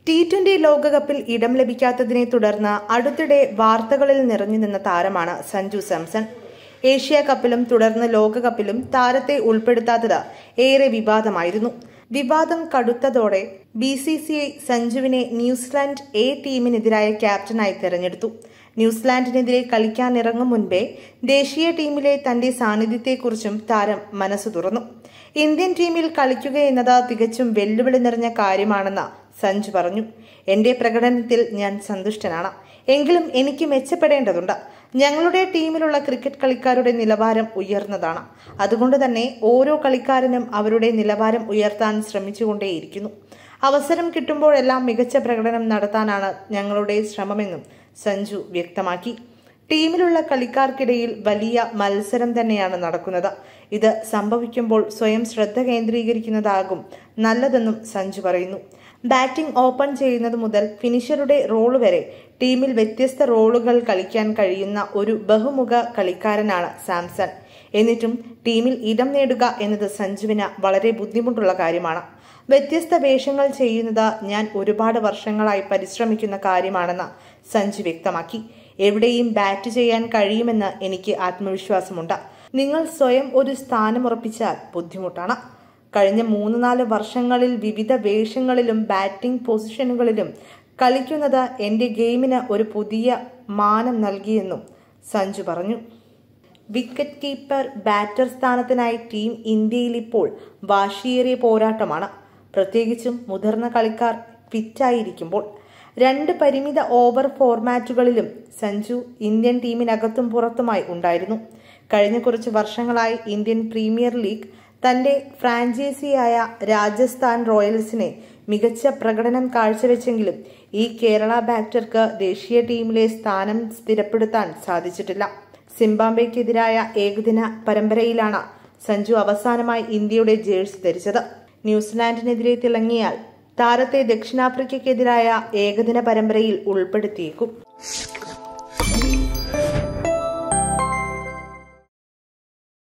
T twenty ലോകകപ്പിൽ ഇടം ലഭിക്കാത്തതിനെ തുടർന്ന് അടുത്തിടെ വാർത്തകളിൽ നിറഞ്ഞു നിന്ന താരമാണ് സഞ്ജു സാംസൺ ഏഷ്യ കപ്പിലും തുടർന്ന് ലോകകപ്പിലും താരത്തെ ഉൾപ്പെടുത്താത്തത് ഏറെ വിവാദമായിരുന്നു വിവാദം കടുത്തതോടെ ബി സി സി ഐ സഞ്ജുവിനെ ന്യൂസിലാൻഡ് എ ടീമിനെതിരായ ക്യാപ്റ്റനായി തെരഞ്ഞെടുത്തു ന്യൂസിലാൻഡിനെതിരെ കളിക്കാനിറങ്ങും മുൻപേ ദേശീയ ടീമിലെ തന്റെ സാന്നിധ്യത്തെക്കുറിച്ചും താരം മനസ്സു തുറന്നു ഇന്ത്യൻ ടീമിൽ കളിക്കുക എന്നത് തികച്ചും വെല്ലുവിളി നിറഞ്ഞ കാര്യമാണെന്ന് സഞ്ജു പറഞ്ഞു എന്റെ പ്രകടനത്തിൽ ഞാൻ സന്തുഷ്ടനാണ് എങ്കിലും എനിക്ക് മെച്ചപ്പെടേണ്ടതുണ്ട് ഞങ്ങളുടെ ടീമിലുള്ള ക്രിക്കറ്റ് കളിക്കാരുടെ നിലവാരം ഉയർന്നതാണ് അതുകൊണ്ട് തന്നെ ഓരോ കളിക്കാരനും അവരുടെ നിലവാരം ഉയർത്താൻ ശ്രമിച്ചുകൊണ്ടേയിരിക്കുന്നു അവസരം കിട്ടുമ്പോഴെല്ലാം മികച്ച പ്രകടനം നടത്താനാണ് ഞങ്ങളുടെ ശ്രമമെന്നും സഞ്ജു വ്യക്തമാക്കി ടീമിലുള്ള കളിക്കാർക്കിടയിൽ വലിയ മത്സരം തന്നെയാണ് നടക്കുന്നത് ഇത് സംഭവിക്കുമ്പോൾ സ്വയം ശ്രദ്ധ കേന്ദ്രീകരിക്കുന്നതാകും നല്ലതെന്നും സഞ്ജു പറയുന്നു ബാറ്റിംഗ് ഓപ്പൺ ചെയ്യുന്നത് മുതൽ ഫിനിഷറുടെ റോൾ വരെ ടീമിൽ വ്യത്യസ്ത റോളുകൾ കളിക്കാൻ കഴിയുന്ന ഒരു ബഹുമുഖ കളിക്കാരനാണ് സാംസൺ എന്നിട്ടും ടീമിൽ ഇടം നേടുക എന്നത് സഞ്ജുവിന് വളരെ ബുദ്ധിമുട്ടുള്ള കാര്യമാണ് വ്യത്യസ്ത വേഷങ്ങൾ ചെയ്യുന്നത് ഞാൻ ഒരുപാട് വർഷങ്ങളായി പരിശ്രമിക്കുന്ന കാര്യമാണെന്ന് സഞ്ജു വ്യക്തമാക്കി എവിടെയും ബാറ്റ് ചെയ്യാൻ കഴിയുമെന്ന് എനിക്ക് ആത്മവിശ്വാസമുണ്ട് നിങ്ങൾ സ്വയം ഒരു സ്ഥാനമുറപ്പിച്ചാൽ ബുദ്ധിമുട്ടാണ് കഴിഞ്ഞ മൂന്ന് നാല് വർഷങ്ങളിൽ വിവിധ വേഷങ്ങളിലും ബാറ്റിംഗ് പൊസിഷനുകളിലും കളിക്കുന്നത് എന്റെ ഗെയിമിന് ഒരു പുതിയ മാനം നൽകിയെന്നും സഞ്ജു പറഞ്ഞു വിക്കറ്റ് കീപ്പർ ബാറ്റർ സ്ഥാനത്തിനായി ടീം ഇന്ത്യയിൽ ഇപ്പോൾ വാശിയേറിയ പോരാട്ടമാണ് പ്രത്യേകിച്ചും മുതിർന്ന കളിക്കാർ ഫിറ്റായിരിക്കുമ്പോൾ രണ്ട് പരിമിത ഓവർ ഫോർമാറ്റുകളിലും സഞ്ജു ഇന്ത്യൻ ടീമിനകത്തും പുറത്തുമായി ഉണ്ടായിരുന്നു കഴിഞ്ഞ കുറച്ച് വർഷങ്ങളായി ഇന്ത്യൻ പ്രീമിയർ ലീഗ് തന്റെ ഫ്രാഞ്ചൈസിയായ രാജസ്ഥാൻ റോയൽസിനെ മികച്ച പ്രകടനം കാഴ്ചവെച്ചെങ്കിലും ഈ കേരള ബാറ്റർക്ക് ദേശീയ ടീമിലെ സ്ഥാനം സ്ഥിരപ്പെടുത്താൻ സാധിച്ചിട്ടില്ല സിംബാബ്വെക്കെതിരായ ഏകദിന പരമ്പരയിലാണ് സഞ്ജു അവസാനമായി ഇന്ത്യയുടെ ജേഴ്സി ധരിച്ചത് ന്യൂസിലാൻഡിനെതിരെ തിളങ്ങിയാൽ താരത്തെ ദക്ഷിണാഫ്രിക്കയ്ക്കെതിരായ ഏകദിന പരമ്പരയിൽ ഉൾപ്പെടുത്തിയേക്കും